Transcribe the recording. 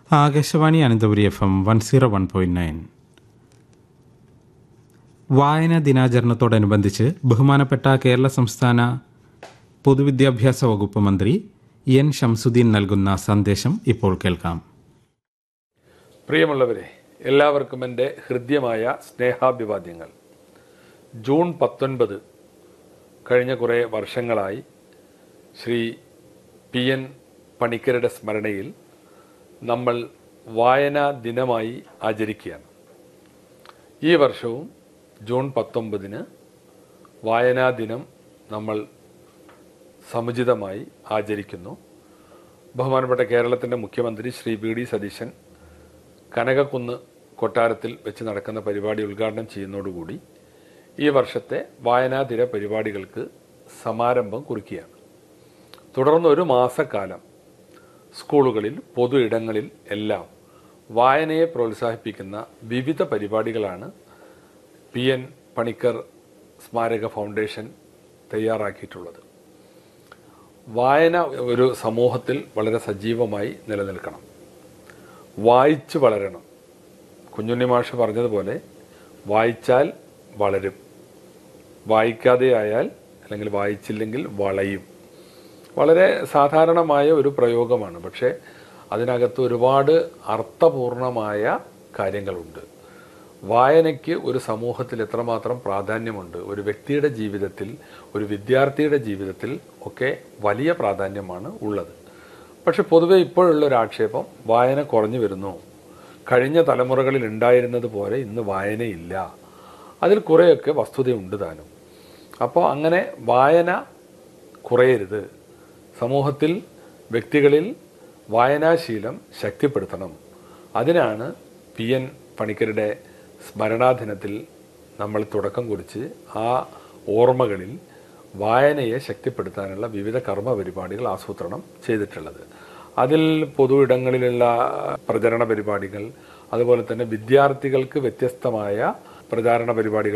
Akashvani Ananthapuri F M one zero one point nine വായനാ ദിനാചരണത്തോടനുബന്ധിച്ച് ബഹുമാനപ്പെട്ട കേരള സംസ്ഥാന പൊതുവിദ്യാഭ്യാസ വകുപ്പ് മന്ത്രി എൻ ഷംസുദ്ദീൻ നൽകുന്ന സന്ദേശം ഇപ്പോൾ കേൾക്കാം പ്രിയമുള്ളവരെ എല്ലാവർക്കും എൻ്റെ ഹൃദ്യമായ സ്നേഹാഭിവാദ്യങ്ങൾ ജൂൺ പത്തൊൻപത് കഴിഞ്ഞ കുറേ വർഷങ്ങളായി ശ്രീ പി എൻ പണിക്കരുടെ സ്മരണയിൽ നമ്മൾ വായനാ ദിനമായി ആചരിക്കുകയാണ് ഈ വർഷവും ജൂൺ പത്തൊമ്പതിന് വായനാ ദിനം നമ്മൾ സമുചിതമായി ആചരിക്കുന്നു ബഹുമാനപ്പെട്ട കേരളത്തിൻ്റെ മുഖ്യമന്ത്രി ശ്രീ വി ഡി സതീശൻ കനകക്കുന്ന് കൊട്ടാരത്തിൽ വെച്ച് നടക്കുന്ന പരിപാടി ഉദ്ഘാടനം ചെയ്യുന്നതോടുകൂടി ഈ വർഷത്തെ വായനാദിന പരിപാടികൾക്ക് സമാരംഭം കുറിക്കുകയാണ് തുടർന്ന് ഒരു മാസക്കാലം സ്കൂളുകളിൽ പൊതു ഇടങ്ങളിൽ എല്ലാം വായനയെ പ്രോത്സാഹിപ്പിക്കുന്ന വിവിധ പരിപാടികളാണ് പി എൻ പണിക്കർ സ്മാരക ഫൗണ്ടേഷൻ തയ്യാറാക്കിയിട്ടുള്ളത് വായന ഒരു സമൂഹത്തിൽ വളരെ സജീവമായി നിലനിൽക്കണം വായിച്ച് വളരണം കുഞ്ഞുണ്ണി മാഷ് പറഞ്ഞതുപോലെ വായിച്ചാൽ വളരും വായിക്കാതെ ആയാൽ അല്ലെങ്കിൽ വായിച്ചില്ലെങ്കിൽ വളയും വളരെ സാധാരണമായ ഒരു പ്രയോഗമാണ് പക്ഷേ അതിനകത്ത് ഒരുപാട് അർത്ഥപൂർണമായ കാര്യങ്ങളുണ്ട് വായനയ്ക്ക് ഒരു സമൂഹത്തിൽ എത്രമാത്രം പ്രാധാന്യമുണ്ട് ഒരു വ്യക്തിയുടെ ജീവിതത്തിൽ ഒരു വിദ്യാർത്ഥിയുടെ ജീവിതത്തിൽ ഒക്കെ വലിയ പ്രാധാന്യമാണ് ഉള്ളത് പക്ഷെ പൊതുവെ ഇപ്പോഴുള്ള ഒരു ആക്ഷേപം വായന കുറഞ്ഞു വരുന്നു കഴിഞ്ഞ തലമുറകളിൽ ഉണ്ടായിരുന്നത് പോലെ ഇന്ന് വായനയില്ല അതിൽ കുറേയൊക്കെ വസ്തുതയുണ്ട് താനും അപ്പോൾ അങ്ങനെ വായന കുറയരുത് സമൂഹത്തിൽ വ്യക്തികളിൽ വായനാശീലം ശക്തിപ്പെടുത്തണം അതിനാണ് പി എൻ പണിക്കരുടെ സ്മരണാദിനത്തിൽ നമ്മൾ തുടക്കം കുറിച്ച് ആ ഓർമ്മകളിൽ വായനയെ ശക്തിപ്പെടുത്താനുള്ള വിവിധ കർമ്മ പരിപാടികൾ ആസൂത്രണം ചെയ്തിട്ടുള്ളത് അതിൽ പൊതു ഇടങ്ങളിലുള്ള പ്രചരണ പരിപാടികൾ അതുപോലെ തന്നെ വിദ്യാർത്ഥികൾക്ക് വ്യത്യസ്തമായ പ്രചാരണ പരിപാടികൾ